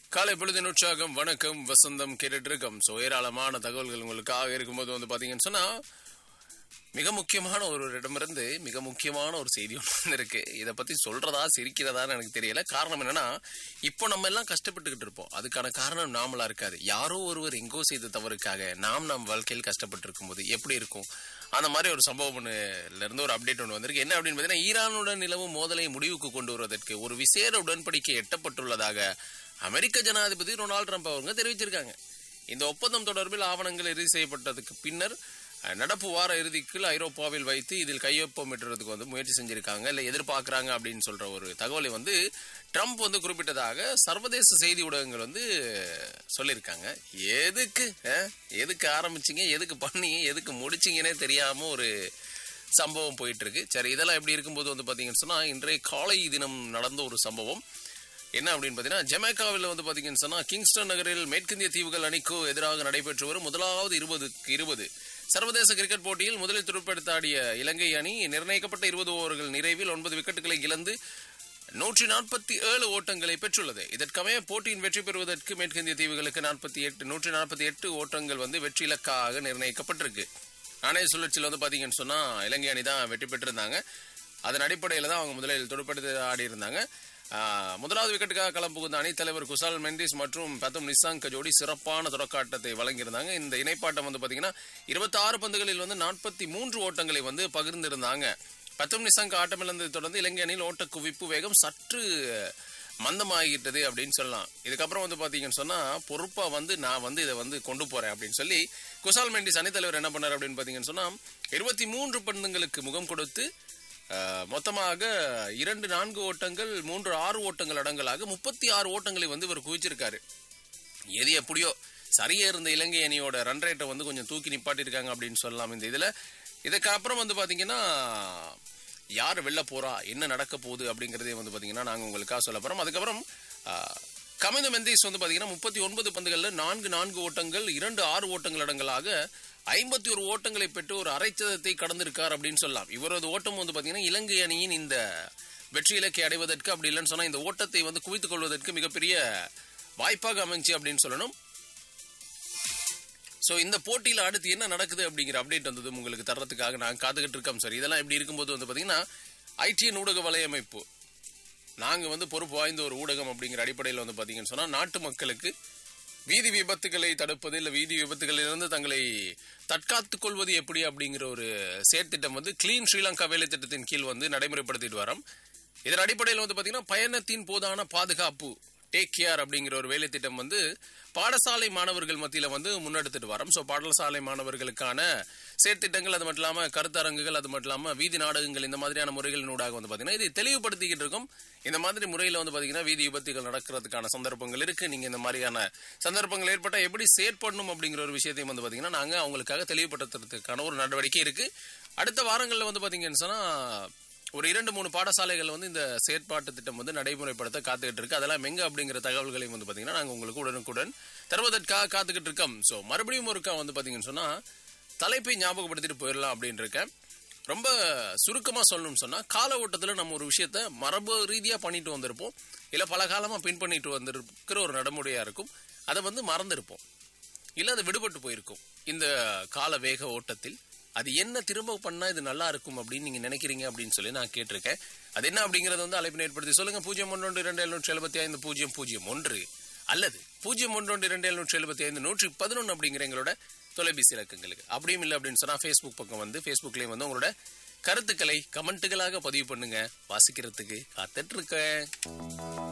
காலை பொழுதின் உற்சாகம் வணக்கம் வசந்தம் கேட்டுட்டு இருக்கோம் ஸோ ஏராளமான தகவல்கள் உங்களுக்காக இருக்கும்போது வந்து பாத்தீங்கன்னு சொன்னா மிக முக்கியமான ஒரு இடமிருந்து மிக முக்கியமான ஒரு செய்தி ஒன்று இருக்கு இதை பத்தி சொல்றதா சிரிக்கிறதான்னு எனக்கு தெரியல காரணம் என்னன்னா இப்போ நம்ம எல்லாம் கஷ்டப்பட்டுக்கிட்டு இருப்போம் அதுக்கான காரணம் நாமளா இருக்காது யாரோ ஒருவர் எங்கோ செய்த தவறுக்காக நாம் நம் வாழ்க்கையில் கஷ்டப்பட்டு இருக்கும்போது எப்படி இருக்கும் அந்த மாதிரி ஒரு சம்பவம் ஒண்ணுல இருந்து ஒரு அப்டேட் ஒன்று வந்திருக்கு என்ன அப்படின்னு பார்த்தீங்கன்னா ஈரானுடன் நிலவும் மோதலை முடிவுக்கு கொண்டு வருவதற்கு ஒரு விசேட உடன்படிக்கை எட்டப்பட்டுள்ளதாக அமெரிக்க ஜனாதிபதி டொனால்ட் ட்ரம்ப் அவங்க தெரிவிச்சிருக்காங்க இந்த ஒப்பந்தம் தொடர்பில் ஆவணங்கள் இறுதி செய்யப்பட்டதுக்கு பின்னர் அஹ், நடப்பு வார இறுதிக்குள் ஐரோப்பாவில் வைத்து இதில் கையொப்பமிட்டுறதுக்கு வந்து முயற்சி செஞ்சிருக்காங்க இல்லை எதிர்பார்க்கறாங்க அப்படின்னு சொல்ற ஒரு தகவலை வந்து ட்ரம்ப் வந்து குறிப்பிட்டதாக சர்வதேச செய்தி ஊடகங்கள் வந்து சொல்லியிருக்காங்க எதுக்கு அஹ், எதுக்கு ஆரம்பிச்சீங்க எதுக்கு பண்ணீங்க எதுக்கு முடிச்சீங்கன்னே தெரியாம ஒரு சம்பவம் போயிட்டு இருக்கு சரி இதெல்லாம் எப்படி இருக்கும்போது வந்து பாத்தீங்கன்னு சொன்னா இன்றைய காலை தினம் நடந்த ஒரு சம்பவம் என்ன அப்படின்னு பார்த்தீங்கன்னா ஜமைக்காவில் வந்து பார்த்தீங்கன்னு சொன்னா கிங்ஸ்டன் நகரில் மேற்கிந்திய தீவுகள் அணிக்கு எதிராக நடைபெற்று வரும் முதலாவது இருபதுக்கு இருபது சர்வதேச கிரிக்கெட் போட்டியில் முதலில் துடுப்படுத்தாடிய இலங்கை அணி நிர்ணயிக்கப்பட்ட இருபது ஓவர்கள் நிறைவில் ஒன்பது விக்கெட்டுகளை இழந்து நூற்றி நாற்பத்தி ஏழு ஓட்டங்களை பெற்றுள்ளது இதற்கமைய போட்டியின் வெற்றி பெறுவதற்கு மேற்கிந்திய தீவுகளுக்கு நாற்பத்தி எட்டு நூற்றி நாற்பத்தி எட்டு ஓட்டங்கள் வந்து வெற்றி இலக்காக நிர்ணயிக்கப்பட்டிருக்கு நாணய சுழற்சியில் வந்து பார்த்தீங்கன்னு சொன்னா இலங்கை அணி தான் வெற்றி பெற்றிருந்தாங்க அதன் அடிப்படையில் தான் அவங்க முதலில் துடுப்படுத்தி ஆடி இருந்தாங்க ஆஹ், முதலாவது விக்கெட்டுக்காக களம் புகுந்த அணித்தலைவர் குசால் மெண்டிஸ் மற்றும் பத்தும் நிசாங்க ஜோடி சிறப்பான தொடக்காட்டத்தை வழங்கியிருந்தாங்க இந்த இணைப்பாட்டம் வந்து பாத்தீங்கன்னா இருபத்தாறு பந்துகளில் வந்து நாற்பத்தி மூன்று ஓட்டங்களை வந்து பகிர்ந்திருந்தாங்க பத்தும் நிசாங்க ஆட்டமிழந்ததை தொடர்ந்து இலங்கை அணியில் ஓட்ட குவிப்பு வேகம் சற்று மந்தமாகிட்டது அப்படின்னு சொல்லலாம் இதுக்கப்புறம் வந்து பாத்தீங்கன்னு சொன்னா பொறுப்பா வந்து நான் வந்து இதை வந்து கொண்டு போறேன் அப்படின்னு சொல்லி குசால் மெண்டிஸ் அணித்தலைவர் என்ன பண்ணார் அப்படின்னு பாத்தீங்கன்னு சொன்னா இருபத்தி மூன்று பந்துங்களுக்கு முகம் கொடுத்து அஹ், மொத்தமாக இரண்டு நான்கு ஓட்டங்கள் மூன்று ஆறு ஓட்டங்கள் அடங்கலாக முப்பத்தி ஆறு ஓட்டங்களை வந்து இவர் குவிச்சிருக்காரு எது எப்படியோ சரியா இருந்த இலங்கை அணியோட ரன் ரேட்டை வந்து கொஞ்சம் தூக்கி நிப்பாட்டியிருக்காங்க அப்படின்னு சொல்லலாம் இந்த இதுல இதுக்கு அப்புறம் வந்து பாத்தீங்கன்னா யார் வெளில போறா என்ன நடக்க போகுது அப்படிங்கறதே வந்து பாத்தீங்கன்னா நாங்க உங்களுக்காக சொல்ல போறோம் அதுக்கப்புறம் ஆஹ், கமிந்த மெந்தீஸ் வந்து பாத்தீங்கன்னா முப்பத்தி ஒன்பது பந்துகள்ல நான்கு நான்கு ஓட்டங்கள் இரண்டு ஆறு ஓட்டங்கள் அடங்கலாக ஐம்பத்தி ஒரு ஓட்டங்களை பெற்று ஒரு அரைச்சதத்தை கடந்திருக்கார் அப்படின்னு சொல்லலாம் இவரது ஓட்டம் வந்து பாத்தீங்கன்னா இலங்கை அணியின் இந்த வெற்றி இலக்கை அடைவதற்கு அப்படி இல்லைன்னு சொன்னா இந்த ஓட்டத்தை வந்து குவித்துக் கொள்வதற்கு மிகப்பெரிய வாய்ப்பாக அமைஞ்சு அப்படின்னு சொல்லணும் சோ இந்த போட்டியில அடுத்து என்ன நடக்குது அப்படிங்கிற அப்டேட் வந்தது உங்களுக்கு தர்றதுக்காக நாங்க காத்துக்கிட்டு இருக்கோம் சார் இதெல்லாம் எப்படி இருக்கும்போது வந்து பாத்தீங்கன்னா ஐடிஎன் ஊடக வலையமைப்பு நாங்க வந்து பொறுப்பு வாய்ந்த ஒரு ஊடகம் அப்படிங்கிற அடிப்படையில் வந்து பாத்தீங்கன்னு சொன்னா நாட்டு மக்களுக்கு வீதி விபத்துகளை தடுப்பது இல்ல வீதி விபத்துகளிலிருந்து தங்களை தற்காத்துக் கொள்வது எப்படி அப்படிங்கிற ஒரு செயற்திட்டம் வந்து கிளீன் ஸ்ரீலங்கா வேலை திட்டத்தின் கீழ் வந்து நடைமுறைப்படுத்திட்டு வரோம் இதன் அடிப்படையில் வந்து பாத்தீங்கன்னா பயணத்தின் போதான பாதுகாப்பு டேக் கேர் அப்படிங்கிற ஒரு வேலை திட்டம் வந்து பாடசாலை மாணவர்கள் மத்தியில வந்து முன்னெடுத்துட்டு வரோம் ஸோ பாடசாலை மாணவர்களுக்கான செயற்திட்டங்கள் அது மட்டும் இல்லாம கருத்தரங்குகள் அது மட்டும் இல்லாம வீதி நாடகங்கள் இந்த மாதிரியான முறைகளினூடாக வந்து பாத்தீங்கன்னா இதை தெளிவுபடுத்திக்கிட்டு இருக்கோம் இந்த மாதிரி முறையில வந்து பாத்தீங்கன்னா வீதி விபத்துகள் நடக்கிறதுக்கான சந்தர்ப்பங்கள் இருக்கு நீங்க இந்த மாதிரியான சந்தர்ப்பங்கள் ஏற்பட்டா எப்படி செயற்படணும் அப்படிங்கிற ஒரு விஷயத்தையும் வந்து பாத்தீங்கன்னா நாங்க அவங்களுக்காக தெளிவுபடுத்துறதுக்கான ஒரு நடவடிக்கை இருக்கு அடுத்த வாரங்கள்ல வந்து பாத்தீங்கன்னு சொன்னா ஒரு இரண்டு மூணு பாடசாலைகள் வந்து இந்த செயற்பாட்டு திட்டம் வந்து நடைமுறைப்படுத்த காத்துக்கிட்டு இருக்கு அதெல்லாம் எங்க அப்படிங்கிற தகவல்களையும் வந்து பாத்தீங்கன்னா நாங்க உங்களுக்கு உடனுக்குடன் தருவதற்காக காத்துக்கிட்டு இருக்கோம் சோ மறுபடியும் ஒருக்கா வந்து பாத்தீங்கன்னு சொன்னா தலைப்பை ஞாபகப்படுத்திட்டு போயிடலாம் அப்படின்னு இருக்கேன் ரொம்ப சுருக்கமா சொல்லணும்னு சொன்னா கால ஓட்டத்துல நம்ம ஒரு விஷயத்த மரபு ரீதியா பண்ணிட்டு வந்திருப்போம் இல்ல பல காலமா பின் பண்ணிட்டு வந்திருக்கிற ஒரு நடைமுறையா இருக்கும் அதை வந்து மறந்திருப்போம் இல்ல அது விடுபட்டு போயிருக்கும் இந்த கால வேக ஓட்டத்தில் அது என்ன திரும்ப பண்ணா இது நல்லா இருக்கும் அப்படின்னு நீங்க நினைக்கிறீங்க அப்படின்னு சொல்லி நான் கேட்டிருக்கேன் அது என்ன அப்படிங்கறது வந்து அழைப்பினை ஏற்படுத்தி சொல்லுங்க பூஜ்ஜியம் ஒன்று ஒன்று இரண்டு எழுநூற்றி எழுபத்தி ஐந்து பூஜ்ஜியம் பூஜ்ஜியம் ஒன்று அல்லது பூஜ்ஜியம் ஒன்று ஒன்று இரண்டு எழுநூற்றி எழுபத்தி ஐந்து நூற்றி பதினொன்று அப்படிங்கிற எங்களோட தொலைபேசி இலக்கங்களுக்கு அப்படியும் இல்லை அப்படின்னு சொன்னா ஃபேஸ்புக் பக்கம் வந்து ஃபேஸ்புக்லயும் வந்து உங்களோட கருத்துக்களை கமெண்ட்டுகளாக பதிவு பண்ணுங்க வாசிக்கிறதுக்கு காத்துட்டு இருக்கேன்